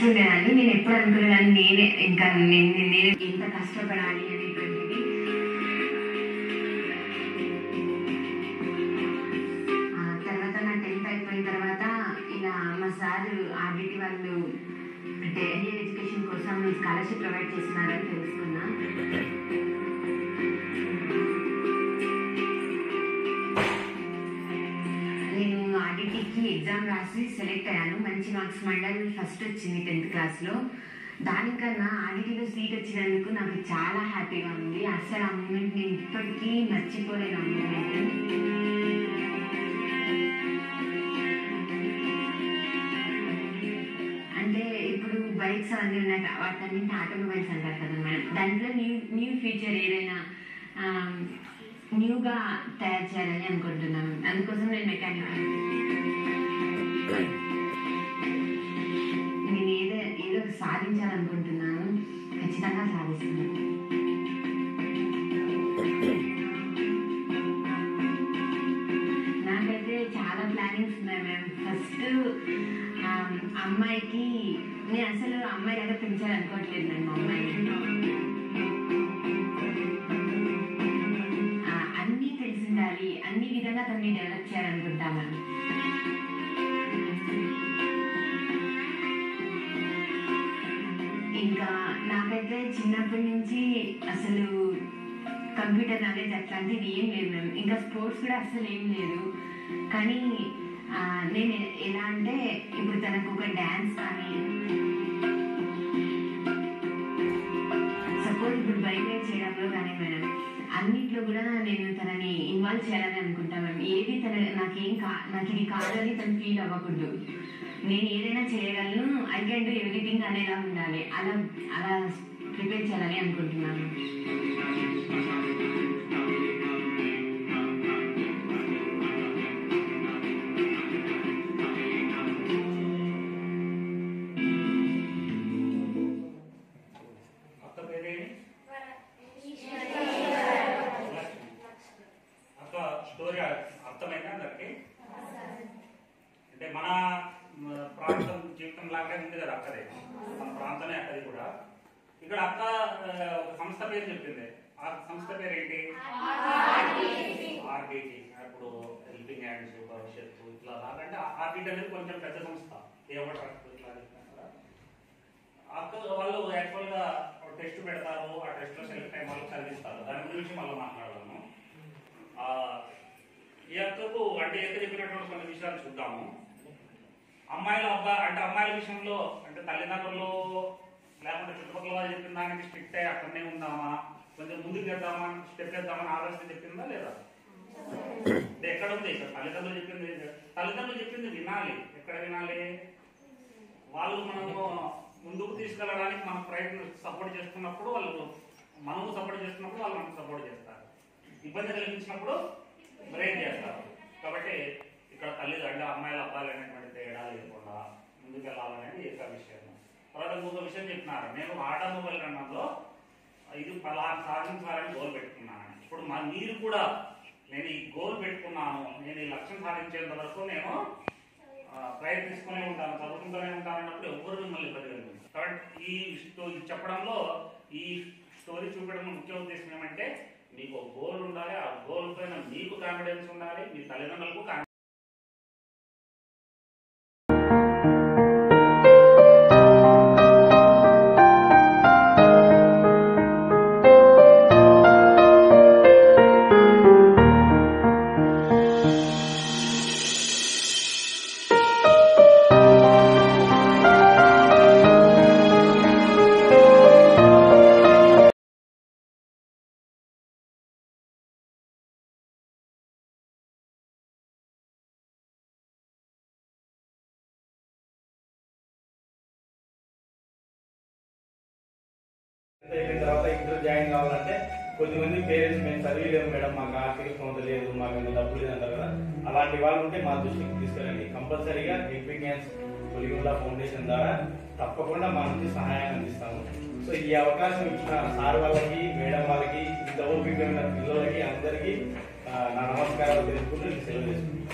ఉండేదాన్ని నేను ఎప్పుడు అనుకునేదాన్ని నేనే ఇంకా నేను నేనే ఎంత కష్టపడాలి అనేటువంటిది ఆ తర్వాత నా టెన్త్ అయిపోయిన తర్వాత ఇలా మా సార్ ఆర్డిటి వాళ్ళు అంటే హైయర్ ఎడ్యుకేషన్ కోసం స్కాలర్షిప్ ప్రొవైడ్ చేస్తున్నారని తెలుసుకున్నా నేను ఆర్డిటికి ఎగ్జామ్ రాసి సెలెక్ట్ అయ్యాను మంచి మార్క్స్ మండల్ ఫస్ట్ వచ్చింది టెన్త్ క్లాస్లో దానికన్నా ఆర్డిటిలో సీట్ వచ్చినందుకు నాకు చాలా హ్యాపీగా ఉంది అసలు ఆ మూమెంట్ నేను ఇప్పటికీ మర్చిపోలేను ఆ మూమెంట్ అంటే ఇప్పుడు బైక్స్ అవన్నీ ఉన్నాయి కదా, వాటన్నింటి ఆటోమొబైల్స్ అంటారు కదా మేడం దాంట్లో న్యూ న్యూ ఫీచర్ ఏదైనా ఆమ్, న్యూగా తయారు చేయాలని అనుకుంటున్నాను అందుకోసం నేను మెకానిక్ నేను ఏదో ఏదో ఒకటి సాధించాలనుకుంటున్నాను ఖచ్చితంగా సాధిస్తున్నాను నాకైతే చాలా ప్లానింగ్స్ ఉన్నాయి మ్యామ్ ఫస్ట్ అమ్మాయికి నేను అసలు అమ్మాయి లాగా పెంచాలనుకోవట్లేదు నేను మా అమ్మాయిని ఆ, అన్నీ తెలిసి ఉండాలి అన్ని విధంగా తనని డెవలప్ చేయాలనుకుంటా మ్యామ్ ఇంకా నాకైతే చిన్నప్పటి నుంచి అసలు కంప్యూటర్ నాలెడ్జ్ అట్లాంటిది ఏం లేదు మ్యామ్ ఇంకా స్పోర్ట్స్ కూడా అసలు ఏం లేదు కానీ ఆ, నేను ఎలా అంటే ఇప్పుడు తనకు ఒక డ్యాన్స్ కానీ సపోజ్ ఇప్పుడు బైక్ రైడ్ చేయడంలో కానీ మేడం అన్నిట్లో కూడా నేను తనని ఇన్వాల్వ్ చేయాలని అనుకుంటా మ్యామ్ ఏది తన నాకేం కా నాకు ఇది కాదు అని తను ఫీల్ అవ్వకూడదు నేను ఏదైనా చేయగలను ఐ కెన్ డూ ఎవ్రీథింగ్ అనేలా ఉండాలి అలా అలా ప్రిపేర్ చేయాలని అనుకుంటున్నాను అక్క పేరేంటి అక్క స్టోరీ అర్థమైందా అందరికి అంటే మన మ, ప్రాంతం జీవితం లాగానే ఉంది కదా అక్కదే మన ప్రాంతమే అక్కది కూడా ఇక్కడ అక్క ఆ, ఒక సంస్థ పేరు చెప్పింది ఆ సంస్థ పేరు ఏంటి ఆర్బిటి ఇప్పుడు హెల్పింగ్ హ్యాండ్స్ భవిష్యత్తు ఇట్లా లాగంటే ఆర్బిటి అనేది కొంచెం పెద్ద సంస్థ ఏవో ట్రస్ట్ ఇట్లా చెప్తారు కదా అక్క వాళ్ళు యాక్చువల్ గా టెస్ట్ పెడతారు ఆ టెస్ట్ లో సెలెక్ట్ అయిన వాళ్ళు చదివిస్తారు దాని గురించి మళ్ళీ మాట్లాడదాము ఆ, ఈ అక్కకు అంటే ఎక్క చెప్పినటువంటి కొన్ని విషయాలు చూద్దాము అమ్మాయిల అబ్బాయి అంటే అమ్మాయిల విషయంలో అంటే తల్లిదండ్రులు లేకుంటే చుట్టుపక్కల వాళ్ళు చెప్పిన దానికి స్ట్రిక్ట్ అయ్యి అక్కడనే ఉందామా కొంచెం ముందుకు వెళ్దామా స్టెప్ వేద్దామని ఆలోచన చెప్పిందా లేదా అంటే ఎక్కడ ఉంది ఇక్కడ తల్లిదండ్రులు చెప్పింది తల్లిదండ్రులు చెప్పింది వినాలి ఎక్కడ వినాలి వాళ్ళు మనము ముందుకు తీసుకెళ్ళడానికి మన ప్రయత్నం సపోర్ట్ చేస్తున్నప్పుడు వాళ్ళు మనము సపోర్ట్ చేస్తున్నప్పుడు వాళ్ళు మనకు సపోర్ట్ చేస్తారు ఇబ్బంది కలిగించినప్పుడు బ్రేక్ చేస్తారు కాబట్టి ఇక్కడ తల్లి అంటే అమ్మాయిల అబ్బాయిలు అనేటువంటి తేడా లేకుండా ముందుకు వెళ్ళాలనేది ఏక విషయం తర్వాత ఇంకొక విషయం చెప్తున్నారు నేను ఆటోమొబైల్ రంగంలో ఇది ఫలానా సాధించాలని గోల్ పెట్టుకున్నాను ఇప్పుడు మా మీరు కూడా నేను ఈ గోల్ పెట్టుకున్నాను నేను ఈ లక్ష్యం సాధించేంత వరకు నేను ఆ, ప్రయత్నిస్తూనే ఉంటాను చదువుకుంటూనే ఉంటాను అన్నప్పుడు ఎవరు మిమ్మల్ని ఇబ్బంది కలిగింది కాబట్టి ఈ స్టో- ఈ చెప్పడంలో ఈ స్టోరీ చూపడం ముఖ్య ఉద్దేశం ఏమంటే మీకు ఒక గోల్ ఉండాలి ఆ గోల్ పైన మీకు కాన్ఫిడెన్స్ ఉండాలి మీ తల్లిదండ్రులకు కాన్ఫిడెన్స్ టెన్త్ అయిపోయిన తర్వాత ఇంటర్ జాయిన్ కావాలంటే కొద్దిమంది పేరెంట్స్ మేము చదివలేము మేడం మాకు ఆర్థిక స్తోమత లేదు మాకు ఇంత డబ్బులు లేదు అంటారు కదా అలాంటి వాళ్ళు ఉంటే మా దృష్టికి తీసుకెళ్ళండి కంపల్సరీగా హెల్పింగ్ హ్యాండ్స్ కొలిగుండ ఫౌండేషన్ ద్వారా తప్పకుండా మా నుంచి సహాయాన్ని అందిస్తాము సో ఈ అవకాశం ఇచ్చిన సార్ వాళ్ళకి మేడం వాళ్ళకి ఇంత ఓపిక ఉన్న పిల్లలకి అందరికీ ఆ, నా నమస్కారాలు తెలుసుకుంటూ నేను సెలవు చేసుకుంటాను